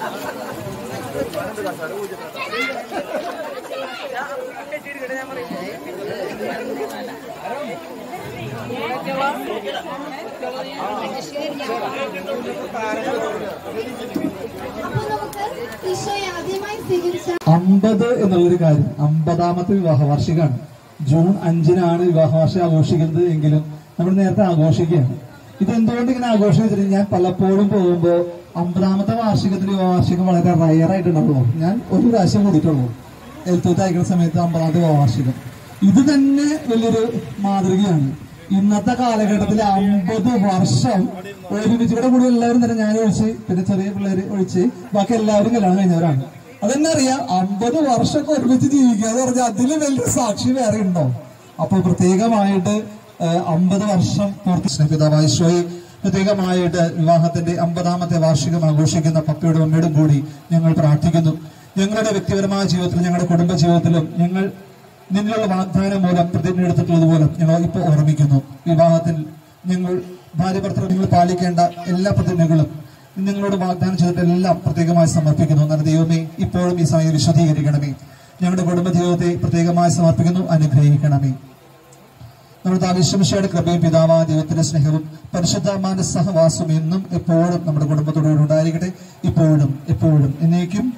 അപ്പൊ നമുക്ക് ഈശോയെ ആദ്യമായി സ്വീകരിച്ച അമ്പത് എന്നുള്ളൊരു കാര്യം അമ്പതാമത്തെ വിവാഹ വാർഷികമാണ് ജൂൺ അഞ്ചിനാണ് വിവാഹ വാർഷികം ആഘോഷിക്കുന്നത് എങ്കിലും നമ്മൾ നേരത്തെ ആഘോഷിക്കുകയാണ് ഇത് എന്തുകൊണ്ട് ഇങ്ങനെ ആഘോഷിച്ചിട്ട് ഞാൻ പലപ്പോഴും പോകുമ്പോൾ അമ്പതാമത്തെ വാർഷികത്തിന് വിവാഹ വാർഷികം വളരെ റയർ ആയിട്ടുണ്ടാവുള്ളൂ ഞാൻ ഒരു പ്രാവശ്യം കൂടിയിട്ടുള്ളൂ എൽത്തൂത്ത് അയക്കുന്ന സമയത്ത് അമ്പതാമത്തെ വിവാഹ വാർഷികം ഇത് തന്നെ വലിയൊരു മാതൃകയാണ് ഇന്നത്തെ കാലഘട്ടത്തിൽ അമ്പത് വർഷം ഒരുമിച്ച് ഇവിടെ കൂടി എല്ലാവരും തന്നെ ഞാൻ ഒഴിച്ച് പിന്നെ ചെറിയ പിള്ളേര് ഒഴിച്ച് ബാക്കി എല്ലാവരും കല്യാണം കഴിഞ്ഞവരാണ് അതെന്നെ അറിയാം അമ്പത് വർഷമൊക്കെ ഒരുമിച്ച് ജീവിക്കുക എന്ന് പറഞ്ഞാൽ അതിലും വലിയ സാക്ഷി വേറെ ഉണ്ടോ അപ്പോൾ പ്രത്യേകമായിട്ട് അമ്പത് വർഷം പൂർത്തി സ്നേഹിതാവായ ഈശോയെ പ്രത്യേകമായിട്ട് വിവാഹത്തിന്റെ അമ്പതാമത്തെ വാർഷികം ആഘോഷിക്കുന്ന പപ്പയുടെ അമ്മയോടും കൂടി ഞങ്ങൾ പ്രാർത്ഥിക്കുന്നു ഞങ്ങളുടെ വ്യക്തിപരമായ ജീവിതത്തിലും ഞങ്ങളുടെ കുടുംബ ജീവിതത്തിലും ഞങ്ങൾ നിന്നുള്ള വാഗ്ദാനം മൂലം പ്രതിജ്ഞ എടുത്തിട്ടുള്ളത് മൂലം ഞങ്ങൾ ഇപ്പോൾ ഓർമ്മിക്കുന്നു വിവാഹത്തിൽ ഞങ്ങൾ ഭാര്യ ഭർത്തൃ നിങ്ങൾ പാലിക്കേണ്ട എല്ലാ പ്രതിജ്ഞകളും നിങ്ങളോട് വാഗ്ദാനം ചെയ്തിട്ടെല്ലാം പ്രത്യേകമായി സമർപ്പിക്കുന്നു എന്നാൽ ദൈവമേ ഇപ്പോഴും ഈ സമയം വിശദീകരിക്കണമേ ഞങ്ങളുടെ കുടുംബ ജീവിതത്തെ പ്രത്യേകമായി സമർപ്പിക്കുന്നു അനുഗ്രഹിക്കണമേ നമ്മുടെ ആവിശ്വമിഷയുടെ കൃപയും പിതാവാ ദൈവത്തിന്റെ സ്നേഹവും പരിശുദ്ധമാന്റെ സഹവാസവും എന്നും എപ്പോഴും നമ്മുടെ കുടുംബത്തോടുകൂടി ഉണ്ടായിരിക്കട്ടെ ഇപ്പോഴും എപ്പോഴും എന്നേക്കും